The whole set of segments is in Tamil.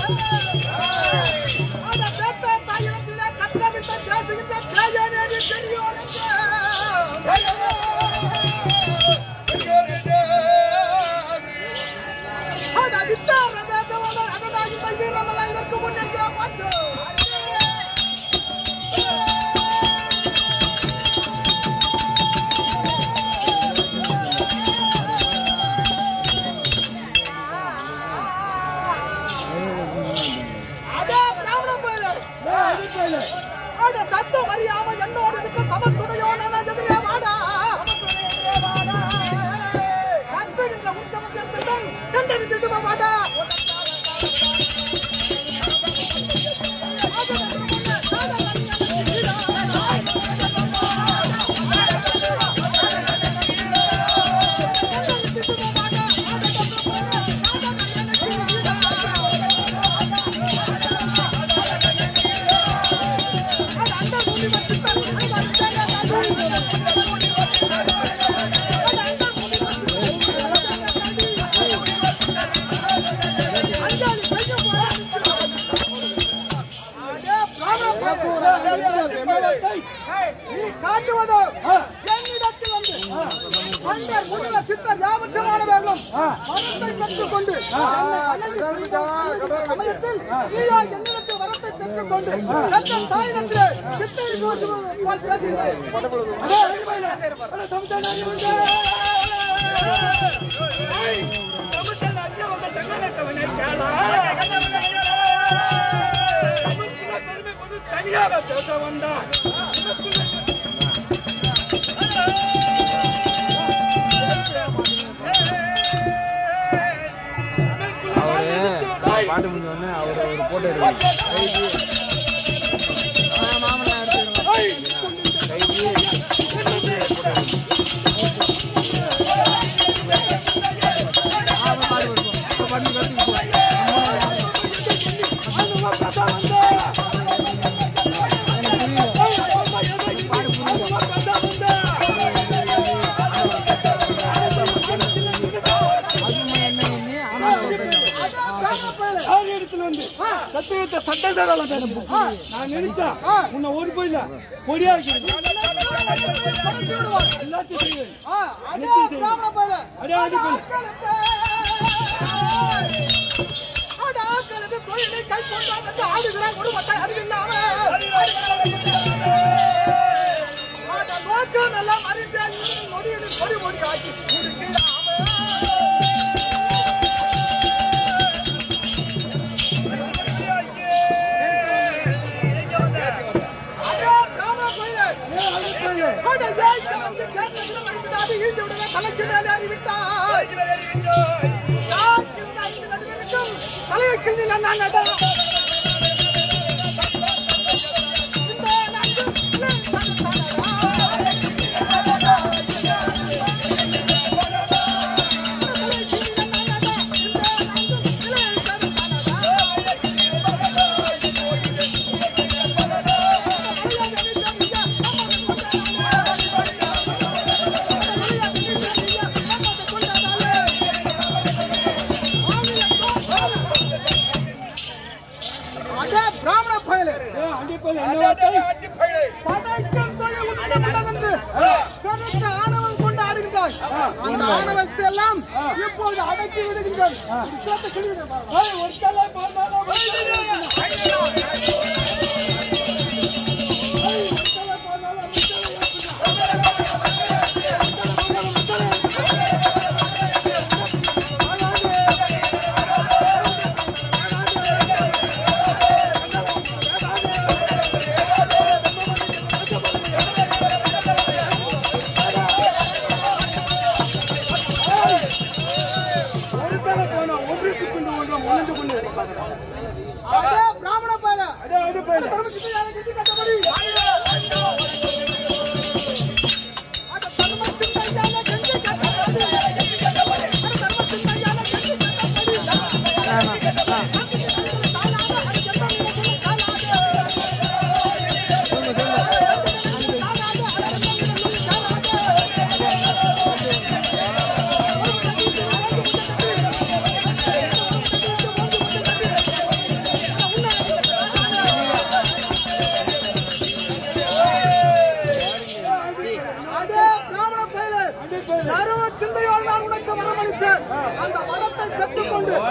அந்த பெத்த தாயிடத்திலே கற்றவிட்ட பேசுகின்ற பேயனேடி பெரியோனுக்கு. அந்த வித்தார வேதவன அடடாகி தங்கீரமெல்லாம் இதற்கு முன்னே பார்த்து அதே பிராமண பயல. அட சத்தம் அறியாம என்னோட இருக்க சமத்துடையோன எதிரே வாடா கற்பிடுங்க உச்சமத்திற்குடன் கண்டறிந்துட்டு வாடா நீ காட்டுவது என்னிடத்தில் வந்து தொண்டர் முனிவர் சித்தர் யாவற்றமானவர்களும் வரத்தை பெற்றுக் கொண்டு என்னை வணங்கி சமயத்தில் நீயோ என்னிடத்தில் வரத்தை பெற்றுக் கொண்டு பெற்ற தாயிடத்திலே சித்தர் போல் பேசுகிறேன் பாட்டு முடிஞ்ச உடனே அவர் ஒரு போட்டோ எடுக்கணும் சத்தியத்தை சட்டசாரால நான் நினைச்சா உன்னை ஒரு போயில பொடியா வைக்கிறேன் எல்லாத்தையும் செய்வேன் அதே பிராமண பயல அடே, அடே, பயலே. அட ஆக்களது தொழிலை கை கொண்டாங்க என்று ஆடுகிறான் குடும்பத்தை அறிவில்லாம அட நோக்கம் எல்லாம் அறிந்தேன் நொடியில் கொடி கொடி ஆக்கி கொடுக்கிறாம அதே பிராமண பயலே அட ஏய்க்க வந்து கேட்டதுல மறிக்கிறாது ஈண்டு விடவே தலைக்கு மேலே அறிவிட்டாய் தலையக்கிள்ளி நான் நடா அதே பிராமண பயலே அங்கே போய் என்ன வார்த்தை படைக்கும் தொழில் உன்னிடம் உள்ளதென்று பெருத்த ஆணவம் கொண்டு ஆடுகின்றாய் அந்த ஆணவத்தை எல்லாம் இப்பொழுது அடக்கி விடுகின்றாய் சேர்த்து கிழிவிடு பாருங்க. ஏய், ஒரு தலை போனாலும் ஒரு தலை போனா ஒன்றுக்கு கொண்டு ஒன்றும் ஒன்று கொண்டு இருப்பாங்க அதே பிராமண பயல அடே அது போயில தர்மசித்தையான கட்சி கட்டபடி அந்த தர்மசித்தையான கட்சி கட்டபடி அந்த தர்மசித்தையான கட்சி கட்டபடி ஆ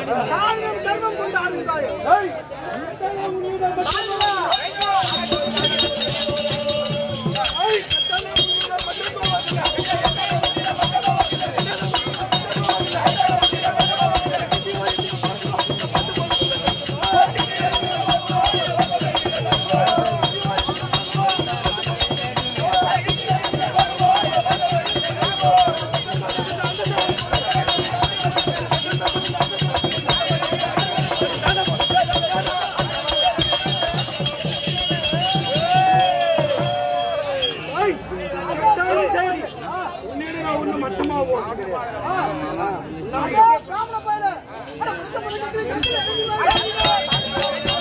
தானியம் கர்மம் கொண்டு ஆடுகிறாய் ஏய், கட்டாயம் நீதான் மட்டும் ஏய், கட்டாயம் செய்யுங்க. உன்னையில நான் ஒண்ணும் மட்டமா போறது கிடையாது. அடே, பிராமண பயலே. அட, முத்தப்படி கட்டி கட்டி கட்டி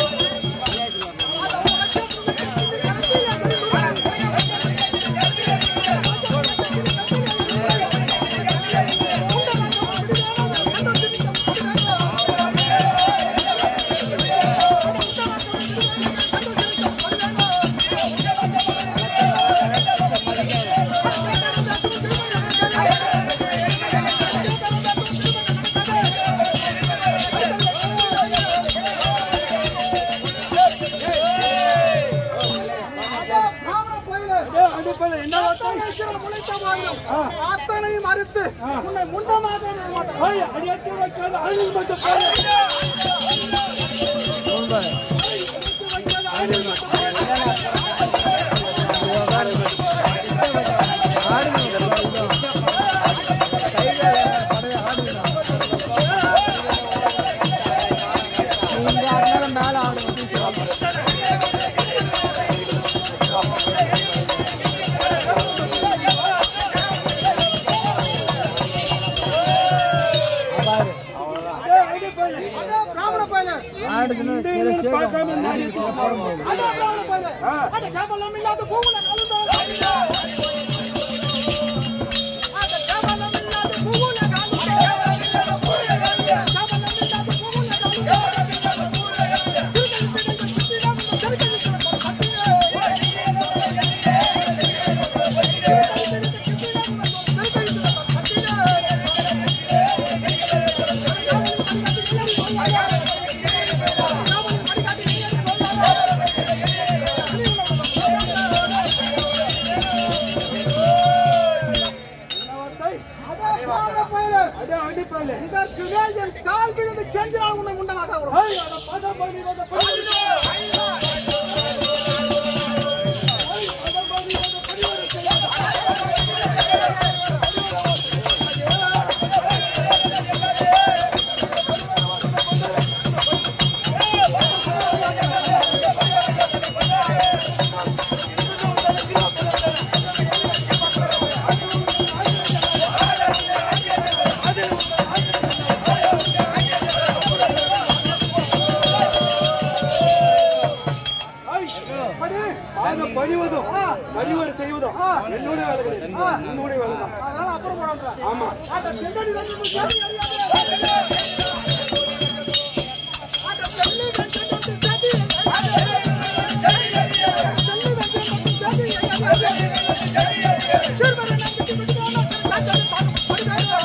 பிராமண பயலே. ஏய், அடிப்படை என்ன வார்த்தை? அத்தனை முளைத்த வாயும். அத்தனையும் அறுத்து உன்னை முண்டமாக மாட்டேன் ஏய், அடியேத்தி வைக்காத அழில் மட்டும் பாரு. மேல ஆடு ஏய், அடிப்படை. அடே, பிராமண பயலே. ஆடுதுன்னு இந்த இது பார்க்காம நீ அடே, பிராமண பயலே. அடே, கேவலம் இல்லாத பூவுல கலந்தாய். அடே, கேவலம் இல்லாத பூவுல கலந்தாய். கேவலம் இல்லாத பூவுல கலந்தாய். என்ன வார்த்தை? அடே, பிராமண பயலே. அடி, அடிப்படை. இதற்கு மேல் என் கால் விழுந்து கெஞ்சினால் உன்னை முண்டமாக விடும் ஏய், அட பத பதி, பத பதி. ஏய், படி. பாத பணிவதும் பரிவாறு செய்வதும் என்னுடைய வேலை கிடையாது உன்னுடைய வேலை தான் அதனால அப்புறம் போறாங்க ஆமா அட செங்கடி வந்து நீ கேள்வி அறியாதே. அட செல்லி வென்று வந்து செடி அறியாதே. செல்லி வென்று வந்து செடி அறியாதே. சிறுவரை நம்பிக்கை விடுவானா? லஞ்சத்தை தாக்கும் படுகாரா.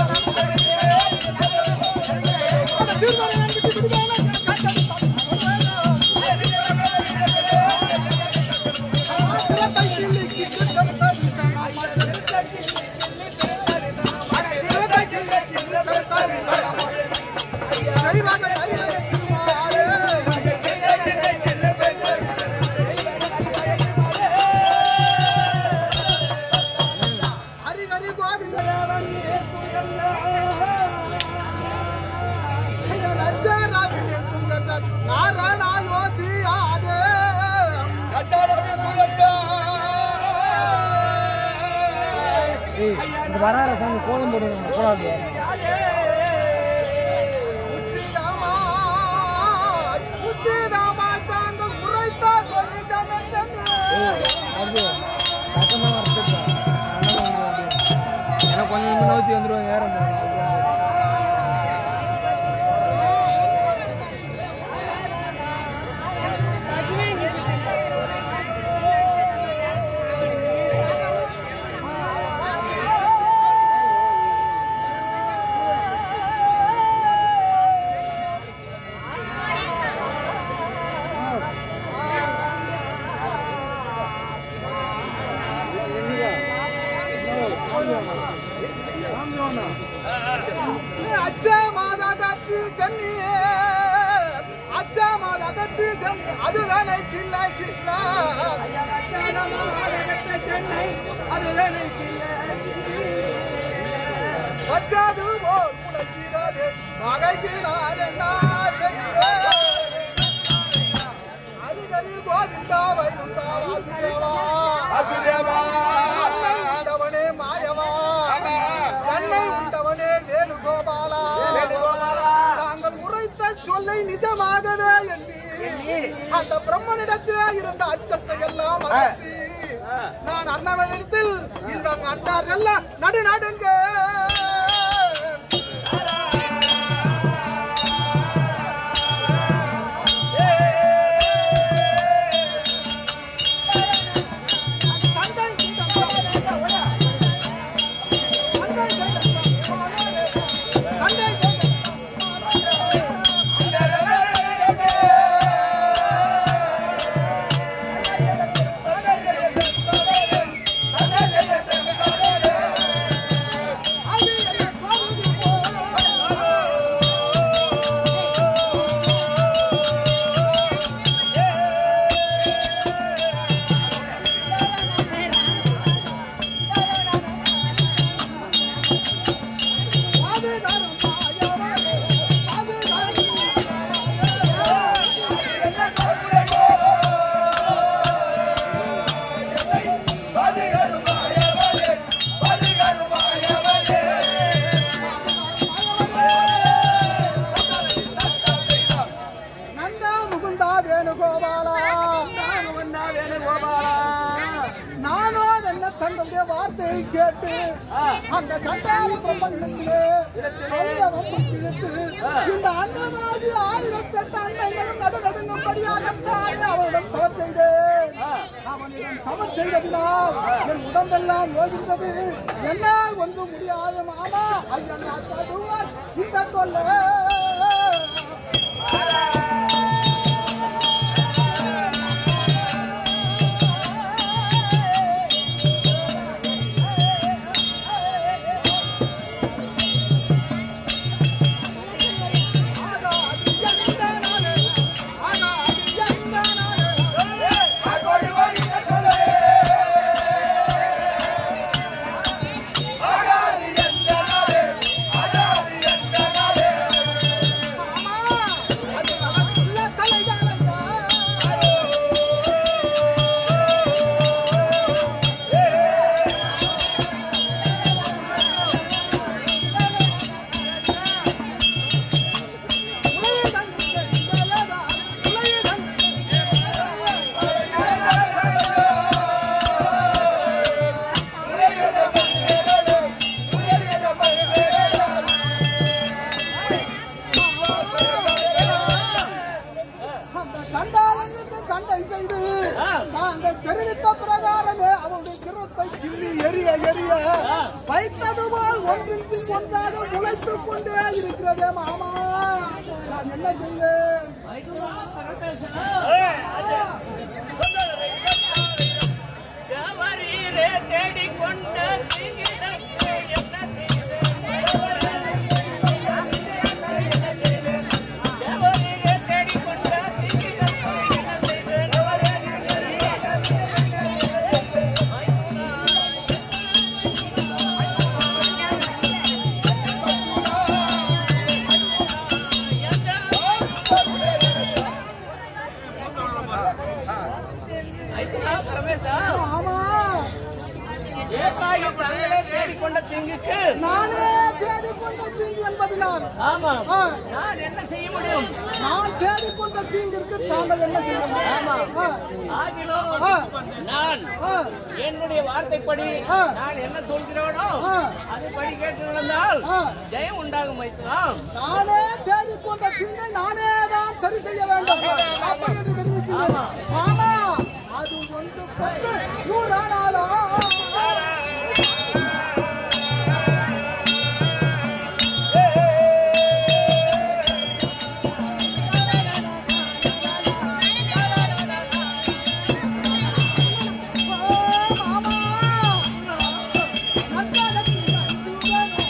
அட சிறுவரை நம்பிக்கை விடுவானா? லஞ்சத்தை தாக்கும் படுகாரா. சிறப்பை கிள்ளிக்கு சிறப்பை ஹரிஹரி கோவிந்த நாராயணா யோசியாதே இந்த வராற சாமி கோலம் போடுவாங்க போடாது உச்சிதமா உச்சிதமா தாங்க உரைத்தா சொல்லிட்டேன் அது பக்கமாக வரத்துக்கு ஏன்னா கொஞ்சம் கொஞ்சம் நோத்தி வந்துடுவாங்க ஏற அதற்கு சென்று அதுதானே கிள்ளா கிள்ளா வச்சது போல் முளைக்கிறது வகைக்கு நான் என்ன செய்தேன் அரிகரி கோவிந்தா வைகுந்தா வாசுதேவா அன்னை உண்டவனே மாயவா என்னை உண்டவனே வேணுகோபாலா தாங்கள் உரைத்த சொல்லை நிஜமாகவே எண்ணி அந்த பிரம்மனிடத்திலே இருந்த அச்சத்தை எல்லாம் அகற்றி நான் அண்ணவனிடத்தில் இந்த அண்டார் எல்லாம் நடு நடுங்க தந்தை தந்தை நந்தா முகுந்தா வேணுகோபாலா நானோ என்ன தங்களுடைய வார்த்தையை கேட்டு அந்த சண்டாள பிரம்மனிடத்திலே சைவம் இழுத்து இந்த அன்னவாதி ஆயிரத்தெட்டு அன்னைகளும் நடுநடுங்கும்படியாக தானே அவரிடம் சமர் செய்தேன் அவனிடம் சமர் செய்ததினால் என் உடம்பெல்லாம் யோசித்தது என்னால் ஒன்றும் முடியாது மாமா ஐயன் படுவார் இந்த கொல்ல அந்த சண்டாளனுக்கு சண்டை செய்து நாங்கள் தெரிவித்த பிரகாரமே அவருடைய கிரத்தை கிள்ளி எரிய எரிய வைத்தது போல் ஒன்றின் பின் ஒன்றாக உழைத்துக் கொண்டே இருக்கிறதே மாமா நான் என்ன செய்வேன் தேவரீரே தேடிக்கொண்ட தீங்கிடக்கு என்ன செய்தேன்? தேவரீரே தேடிக்கொண்ட தீங்கிடக்கு என்ன செய்தேன்? ஐயா, பரமேசா, ஆமா ஏகாகி தங்களை தேடிக்கொண்ட தீங்குக்கு நானே தேடிக்கொண்ட தீங்கு என்பதினால் ஆமாம் ஆ, நான் என்ன செய்ய முடியும் நான் தேடிக்கொண்ட தீங்கிற்கு தாங்கள் என்ன செய்யணும் ஆமாம் ஆ, ஆகிலும் ஆ, நான் ஆ, என்னுடைய வார்த்தைப்படி ஆ. நான் என்ன சொல்கிறேனோ ஆ. அதுபடி கேட்டு நடந்தால் ஆ. ஜெயம் உண்டாகும் வைக்கலாம் நானே தேடிக்கொண்ட தீங்கை நானே தான் சரி செய்ய வேண்டும் அப்படி என்று தெரிவிக்கிறேன் ஆமா அது ஒன்று பத்து நூறானாலா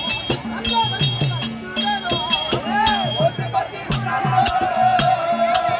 மாமா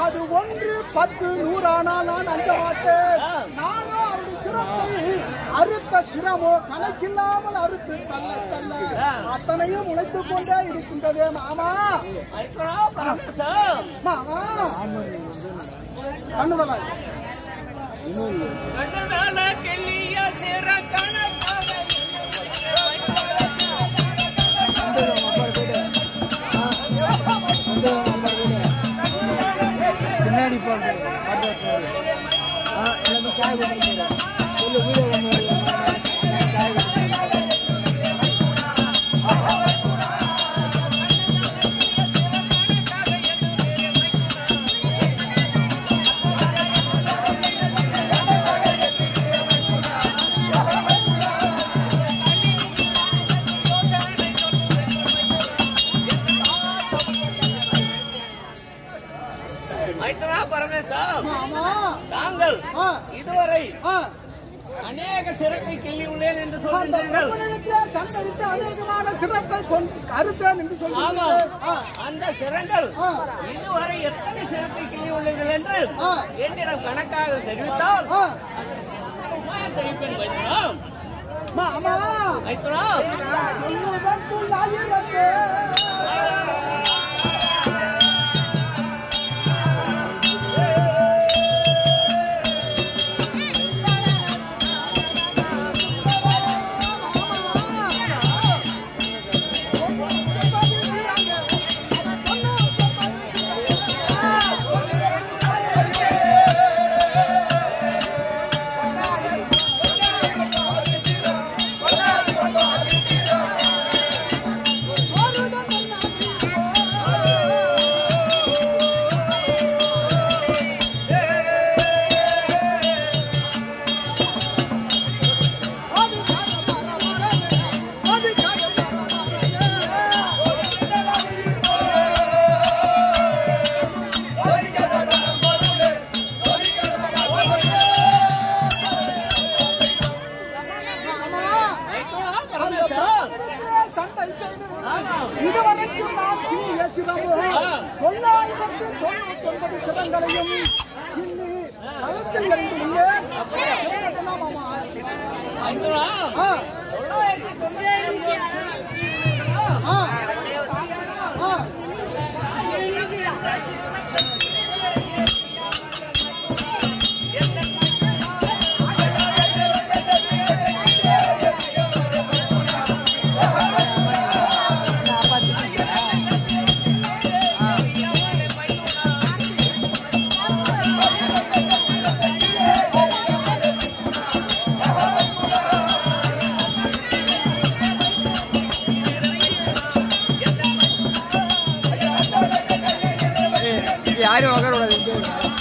அது ஒன்று பத்து நூறானால் நான் அஞ்ச மாட்டேன் நானோ அவருடைய சிரத்தை அறுத்த சிரமோ கணக்கில்லாமல் அறுத்து தள்ள தள்ள அத்தனையும் உழைத்துக் கொண்டே இருக்கின்றதே மாமா மைத்துனம் பரமேசம் மாமா பண்ணுவலாம் கண்டனால கெல்லிய சிற கணக்காக பின்னாடி பாட்டு பாட்டு வச்சுருவாரு. ஆ எல்லாமே சாய் பண்ணிக்கிறேன் சொல்லு வீடியோ சாய் மைத்துனா பரமேசம் மாமா தாங்கள் ஆ இதுவரை ஆ அநேக சிறப்பை கிள்ளி உள்ளேன் என்று அந்த சொல்கிறீர்கள் பிரபலத்திலே சண்டையிட்டு அநேகமான சிரத்தை கொண்டு அறுத்தேன் என்று ஆமா சொல்லுங்கள் ஆ அந்த சிறங்கள் ஆ இதுவரை எத்தனை சிறப்பை கிள்ளி உள்ளீர்கள் என்று ஆ. என்னிடம் கணக்காக தெரிவித்தால் ஆ உண்மையை தெரிவிப்பேன் மைத்துனம் மாமா மைத்துனம் சொல்லுவதற்குள் ஆயிரத்தே மைத்துனம் பரமேசம் இதுவரைக்கும் நாம் கிள்ளிய சிரமம் தொள்ளாயிரத்து தொண்ணூத்தி ஒன்பது சிரங்களையும் கிள்ளி கழுத்தில் எறிந்துள்ளே மாமா மைத்துனம் ஆ தொள்ளாயிரத்தி தொண்ணூத்தி ஆ ஆ இது யாரும் உட்காரக்கூடாது இங்கே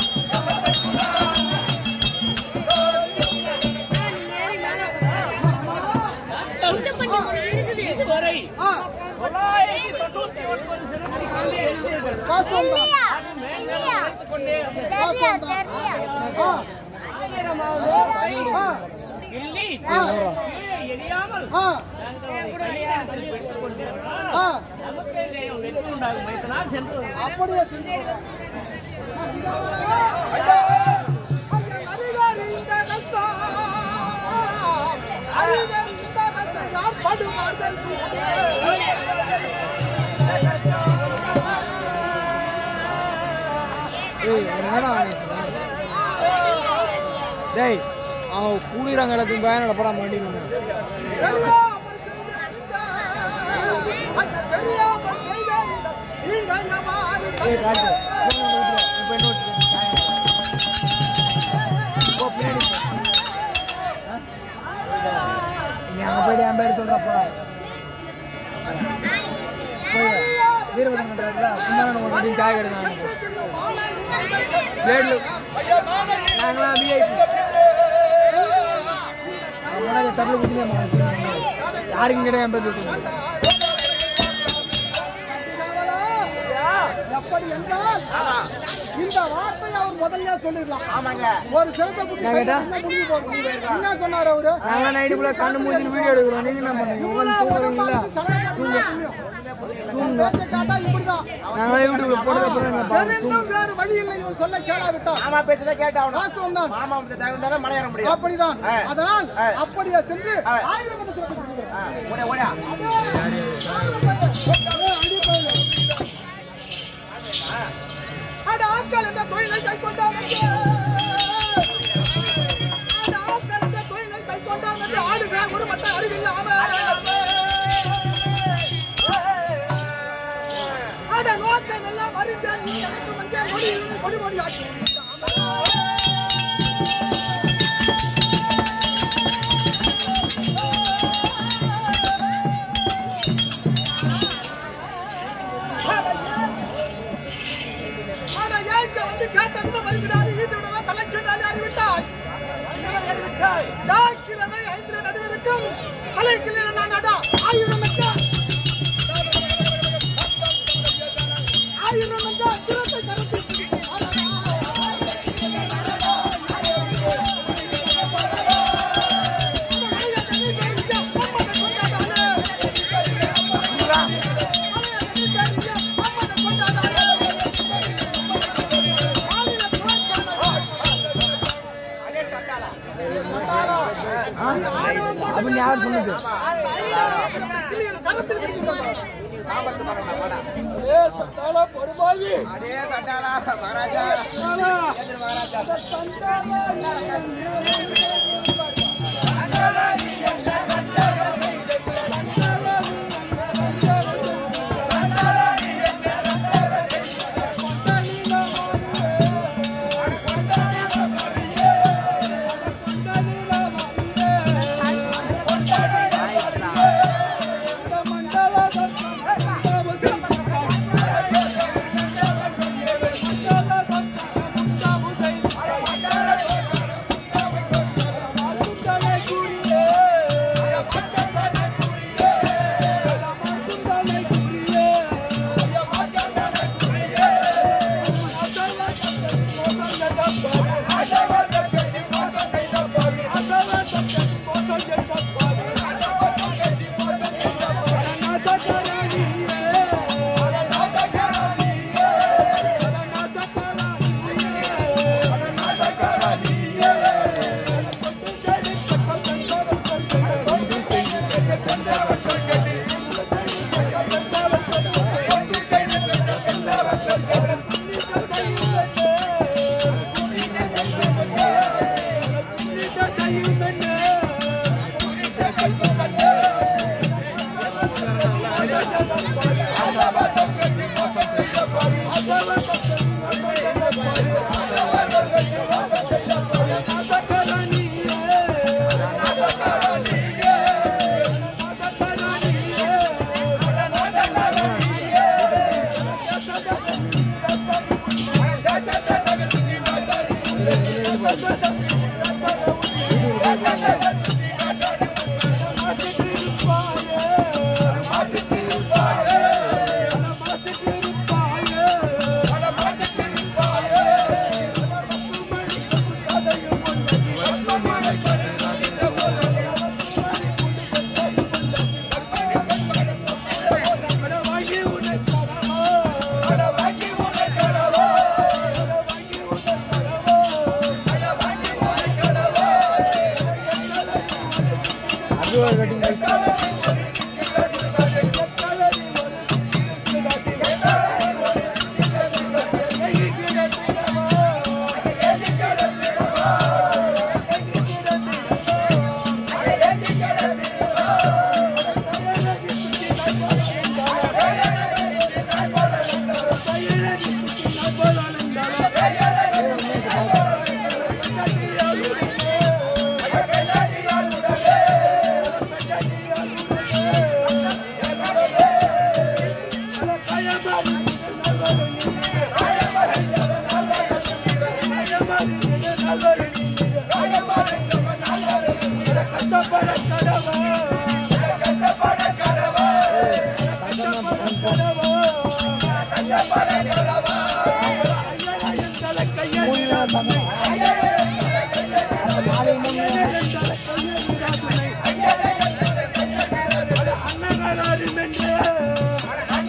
இதுவரை ஆ தொள்ளாயிரத்தி தொண்ணூத்தி ஒன்பது சிறப்பை கிள்ளி எழுந்தீர்கள் காசு வந்தா அது மேலும் உழைத்துக் கொண்டே வந்தது. காசு வந்தா ஆ ஆயிரமாவது ஆ கிள்ளி ஆ. கீழே எரியாமல் ஆ நாங்கள் கல்யாணத்தில் பெற்றுக் கொண்டிருக்கிறோம் ஆ நமக்கே ஜெயம் வெற்றி உண்டாகும் மைத்தனா சென்று வருகிறோம். அப்படியே செஞ்சு அறிவார் இந்த கஷ்டம் அறிவார் இந்த கஷ்டம் யார் படுவார்கள் ஏய் என்னடா டேய் அவன் கூலிறாங்க எல்லாத்தையும் பயன் நடப்பறான் மாட்டிங்க தெரியாமல் செய்த இந்த நீங்கள் எவ்வாறு ஏய் காட்டு இப்போ என்ன போ பின்னாடி போ. ஆ? நீ அங்கே போயிட்டு என் பேர் சொல்கிறப்பா போய் வீரபத்திரம் பண்ணுறாருல குந்தான ஒரு சாய் கிடையாது பிளேட்ல நாங்களாம் விஐபி முன்னாடி தமிழ் குடிங்க யாருக்கும் கிடையாது என் பேர் சொல்லுங்க எப்படி என்றால் இந்த வார்த்தையை அவர் முதல்ல சொல்லிடலாம் ஆமாங்க ஒரு சிறந்த குட்டி நான் கேட்டா? என்ன முடிவு போகுது? என்ன சொன்னாரு அவரு நாங்களாம் நைட்டுக்குள்ள கண்ணு மூஞ்சி வீடியோ எடுக்கிறோம் நீங்க என்ன பண்ணுறீங்க உங்களுக்கு தூங்குறீங்களா தூங்க உன் பேச்சை கேட்டா இப்படிதான் நாங்களே வீட்டுக்குள்ள போடுறது அப்புறம் எங்க பா- தெரிந்தும் வேறு வழி இல்லை இவன் சொல்ல கேளாவிட்டான் மாமா பேச்சதான் கேட்டாகணும் வாஸ்தவம் தான் மாமா தகுந்தாதான் மலை ஏற முடியும் அப்படிதான் ஆ. அதனால் ஆ. அப்படியே சென்று ஆ. ஆயிரம் மணி சிறப்பு செய்கிறேன். ஆ, ஓடியா ஓடியா அட ஆட்கள் என்ற தொழிலை கை கொண்டான் அட ஆட்கள் என்ற தொழிலை கை கொண்டான் என்று ஆடுகிற ஒரு மட்ட அறிவில்லாம அட நோக்கம் எல்லாம் அறிந்தேன் நீ எனக்கு மஞ்சள் கொடி கொடி கொடி ஆக்கி ஆனா ஏன் இங்க வந்து கேட்ட விதம் வருகிறாது ஈதுடவா தலைக்கு மேலே அறிவிட்டாய் ஜாக்கிரதை ஐந்து நடுவருக்கும் தலைக்கு நான் அடா ஆயிரம் என்றால் ஆயிரம் என்றால் திறத்தை கருத்து அப்படின்னு யார் சொன்னது சாம்பத்து மரம் வாடா அதே தட்டாளா மகாராஜா ஏந்திரு மகாராஜா அது ஒரு கட்டிங் அண்ணகாரி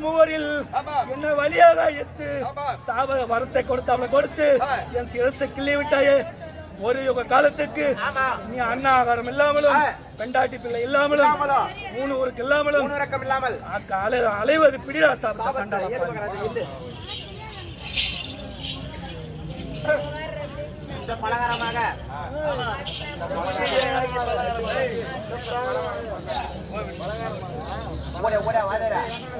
மூவரில் ஆமா. என்ன வழியாக எத்து ஆமா. சாப வரத்தை கொடுத்து அவளை கொடுத்து ஆ. என் சிரசை கிள்ளி விட்டாயே ஒரு யுக காலத்துக்கு நீ அண்ணா ஆகாரம் இல்லாமலும் பெண்டாட்டி பிள்ளை இல்லாமலும் இல்லாமலும். மூணு ஊருக்கு இல்லாமலும் உணரக்கம் இல்லாமல் அக்க அலை- அலைவது பிடிடா சாப்பிட்ட சண்டாளா பாரு. ஏற்படுகிறது இல்லை. இந்த பலகாரமாக ஓட ஓட வாதரா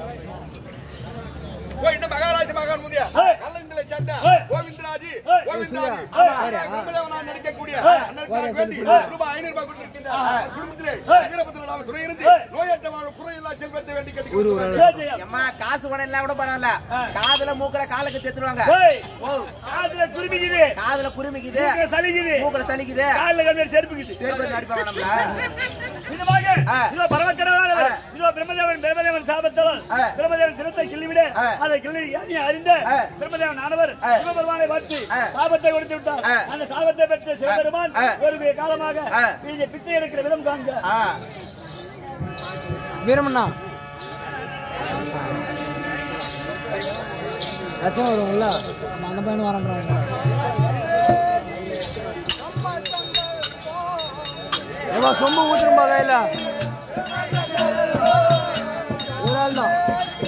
போய் இந்த மகாராஜ மகான் முதியா ஏய். கல்லந்தில சண்டை ஏய். கோவிந்தராஜி ஏய். கோவிந்தராஜி ஏய். பிரம்மதேவனா நடிக்கக்கூடிய ஏய். அண்ணனுக்காக வேண்டி ஏய். ரூபாய் ஐநூறு ரூபாய் கொடுத்திருக்கின்ற குடும்பத்திலே ஏய். வீரபத்திர நாம துணை இருந்து ஏய். நோயற்ற வாழ குறையில்லா செல்வத்தை வேண்டி கேட்டுக்கொள்கிறேன் ஜெய ஜெயம் எம்மா காசு பணம் எல்லாம் கூட பரவாயில்ல காதுல மூக்குல காலுக்கு செத்துருவாங்க ஏய், காதுல குருமிக்குது காதுல குருமிக்குது மூக்குல சளிக்குது மூக்குல சலிக்குது காலில் கம்மியா செருப்புக்குது சேர்ப்பு அடிப்பாங்க நம்மள இதுவாக ஆ. இதோ பரமக்கடவாக ஆ. இதோ பிரம்மதேவன் பிரம்மதேவன் சாபத்தவன் ஆ. பிரம்மதேவன் சிரத்தை கிள்ளிவிட ஆ. அதை கிள்ளி நீ அறிந்த ஆ. பிரம்மதேவன் ஆனவர் ஆ. சிவபெருமானை பார்த்து ஆ. சாபத்தை கொடுத்து விட்டார் ஆ. அந்த சாபத்தை பெற்ற சிவபெருமான் ஆ. ஒரு காலமாக ஆ. இங்கே பிச்சை எடுக்கிற விதம் காண்க ஆ வீரமண்ணா லட்சம் வரும்ல அந்த பையனும் வரன்றாங்க ஏமா சொம்பு ஊத்துரும்பா கையில ஒரு ஆள் தான்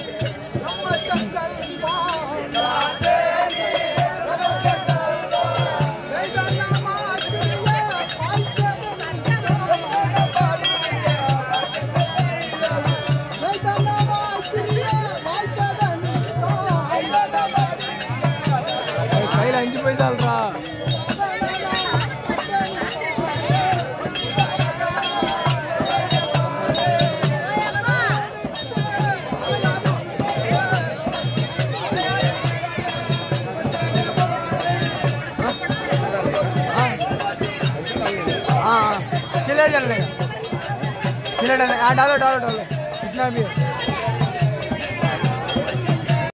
கையில அஞ்சு பைசா இல்லா हाँ हाँ चिल्ला चल रहे चिल्ला डाले हाँ डालो डालो डालो कितना भी है